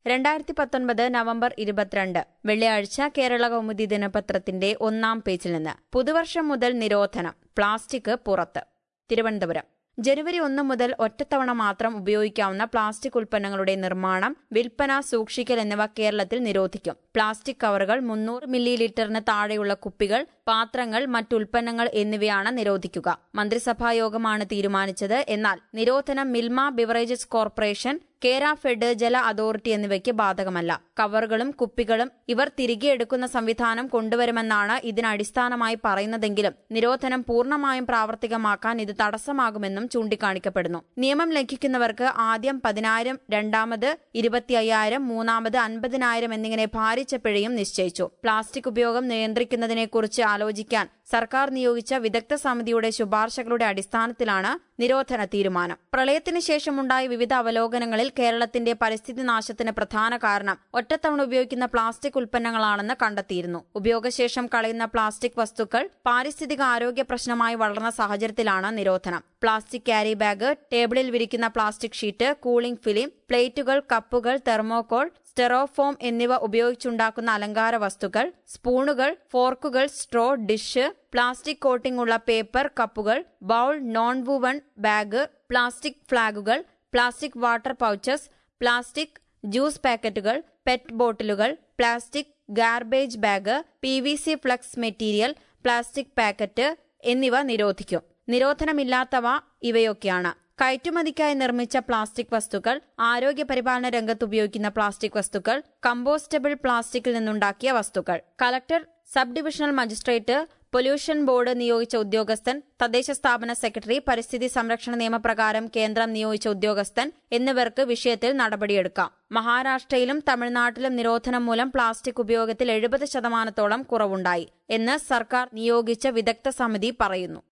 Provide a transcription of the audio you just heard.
രണ്ടായിരത്തി പത്തൊൻപത് നവംബർ ഇരുപത്തിരണ്ട് വെള്ളിയാഴ്ച കേരള കൗമുദി ദിനപത്രത്തിന്റെ ഒന്നാം പേജിൽ നിന്ന് പുതുവർഷം മുതൽ നിരോധനം പ്ലാസ്റ്റിക് പുറത്ത് തിരുവനന്തപുരം ജനുവരി ഒന്ന് മുതൽ ഒറ്റത്തവണ മാത്രം ഉപയോഗിക്കാവുന്ന പ്ലാസ്റ്റിക് ഉൽപ്പന്നങ്ങളുടെ നിർമ്മാണം വിൽപ്പന സൂക്ഷിക്കൽ എന്നിവ കേരളത്തിൽ നിരോധിക്കും പ്ലാസ്റ്റിക് കവറുകൾ മുന്നൂറ് മില്ലി ലിറ്ററിന് താഴെയുള്ള കുപ്പികൾ പാത്രങ്ങൾ മറ്റുൽപ്പന്നങ്ങൾ എന്നിവയാണ് നിരോധിക്കുക മന്ത്രിസഭാ യോഗമാണ് തീരുമാനിച്ചത് എന്നാൽ നിരോധനം Milma beverages corporation Kerafed ജല അതോറിറ്റി എന്നിവയ്ക്ക് ബാധകമല്ല കവറുകളും കുപ്പികളും ഇവർ തിരികെ എടുക്കുന്ന സംവിധാനം കൊണ്ടുവരുമെന്നാണ് ഇതിനടിസ്ഥാനമായി പറയുന്നതെങ്കിലും നിരോധനം പൂർണ്ണമായും പ്രാവർത്തികമാക്കാൻ ഇത് തടസ്സമാകുമെന്നും ചൂണ്ടിക്കാണിക്കപ്പെടുന്നു നിയമം ലംഘിക്കുന്നവർക്ക് ആദ്യം പതിനായിരം രണ്ടാമത് ഇരുപത്തി അയ്യായിരം മൂന്നാമത് അൻപതിനായിരം എന്നിങ്ങനെ ഭാരിച്ച പിഴയും നിശ്ചയിച്ചു പ്ലാസ്റ്റിക് ഉപയോഗം നിയന്ത്രിക്കുന്നതിനെക്കുറിച്ച് ആലോചിക്കാൻ സർക്കാർ നിയോഗിച്ച വിദഗ്ധ സമിതിയുടെ ശുപാർശകളുടെ അടിസ്ഥാനത്തിലാണ് നിരോധന തീരുമാനം പ്രളയത്തിന് ശേഷമുണ്ടായ വിവിധ അവലോകനങ്ങളിൽ കേരളത്തിന്റെ പരിസ്ഥിതി നാശത്തിന് പ്രധാന കാരണം ഒറ്റത്തവണ ഉപയോഗിക്കുന്ന പ്ലാസ്റ്റിക് ഉൽപ്പന്നങ്ങളാണെന്ന് കണ്ടെത്തിയിരുന്നു ഉപയോഗശേഷം കളയുന്ന പ്ലാസ്റ്റിക് വസ്തുക്കൾ പാരിസ്ഥിതിക ആരോഗ്യ പ്രശ്നമായി വളർന്ന സാഹചര്യത്തിലാണ് നിരോധനം പ്ലാസ്റ്റിക് ക്യാരി ബാഗ് ടേബിളിൽ വിരിക്കുന്ന പ്ലാസ്റ്റിക് ഷീറ്റ് കൂളിംഗ് ഫിലിം പ്ലേറ്റുകൾ കപ്പുകൾ തെർമോകോൾ സ്റ്റെറോഫോം എന്നിവ ഉപയോഗിച്ചുണ്ടാക്കുന്ന അലങ്കാര വസ്തുക്കൾ സ്പൂണുകൾ ഫോർക്കുകൾ സ്ട്രോ ഡിഷ് പ്ലാസ്റ്റിക് കോട്ടിംഗ് ഉള്ള പേപ്പർ കപ്പുകൾ bowl non woven bag plastic ഫ്ളാഗുകൾ plastic water pouches plastic juice പാക്കറ്റുകൾ പെറ്റ് ബോട്ടിലുകൾ plastic garbage bag P V C flex material plastic packet എന്നിവ നിരോധിക്കും നിരോധനമില്ലാത്തവ ഇവയൊക്കെയാണ് കയറ്റുമതിക്കായി നിർമ്മിച്ച പ്ലാസ്റ്റിക് വസ്തുക്കൾ ആരോഗ്യ പരിപാലന രംഗത്ത് ഉപയോഗിക്കുന്ന പ്ലാസ്റ്റിക് വസ്തുക്കൾ കമ്പോസ്റ്റബിൾ പ്ലാസ്റ്റിക്കിൽ നിന്നുണ്ടാക്കിയ വസ്തുക്കൾ collector sub divisional magistrate pollution board നിയോഗിച്ച ഉദ്യോഗസ്ഥൻ തദ്ദേശ സ്ഥാപന സെക്രട്ടറി പരിസ്ഥിതി സംരക്ഷണ നിയമപ്രകാരം കേന്ദ്രം നിയോഗിച്ച ഉദ്യോഗസ്ഥൻ എന്നിവർക്ക് വിഷയത്തിൽ നടപടിയെടുക്കാം മഹാരാഷ്ട്രയിലും തമിഴ്നാട്ടിലും നിരോധനം മൂലം പ്ലാസ്റ്റിക് ഉപയോഗത്തിൽ എഴുപത് ശതമാനത്തോളം കുറവുണ്ടായി എന്ന് സർക്കാർ നിയോഗിച്ച വിദഗ്ധ സമിതി പറയുന്നു